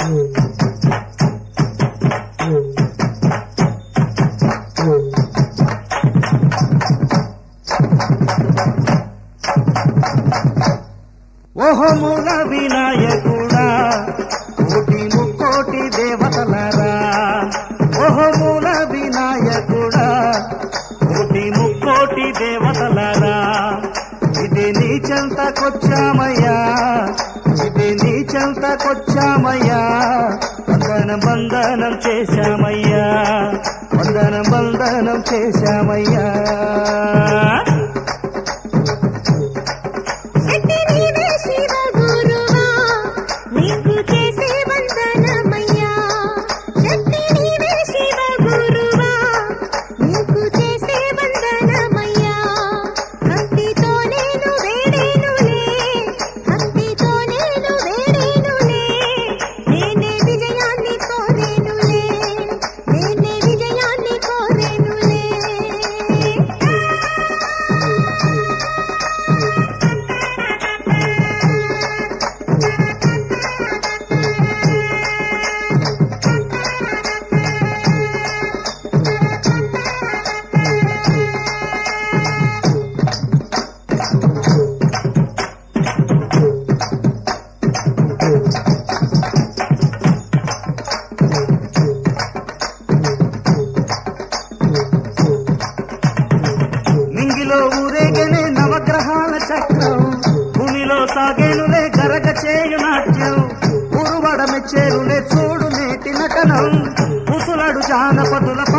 ఓహో మూల వినాయకుడా కోటి ముక్కోటి దేవతలరా ఓహో మూల వినాయకుడా కోటి ముక్కోటి దేవతలరా ఇది నీ చెంతకొచ్చామయ్యా ఇది నీ చెంతకొచ్చామయ్యా వందనం బంధనం చేశామయ్యా వందనం బంధనం చేశామయ్యా శక్తి నీవే శివ గురువా నీకు చేసే వందనమయ్యా శక్తి నీవే శివ గురువా నీకు చేసే వందనమయ్యా భక్తితో నేను వేడేనులే భక్తితో నేను వేడేనులే నేనే విజయాన్ని కోరేనులే నేనే విజయాన్ని కోరేనులే నింగిలో ఊరేగనే నవగ్రహాల చక్రం భూమిలో సాగేనులే గరగ చేయు నాట్యం ఉరువడ మెచ్చేరులే చూడు నేటి నటనం ఉసులడు జానపదుల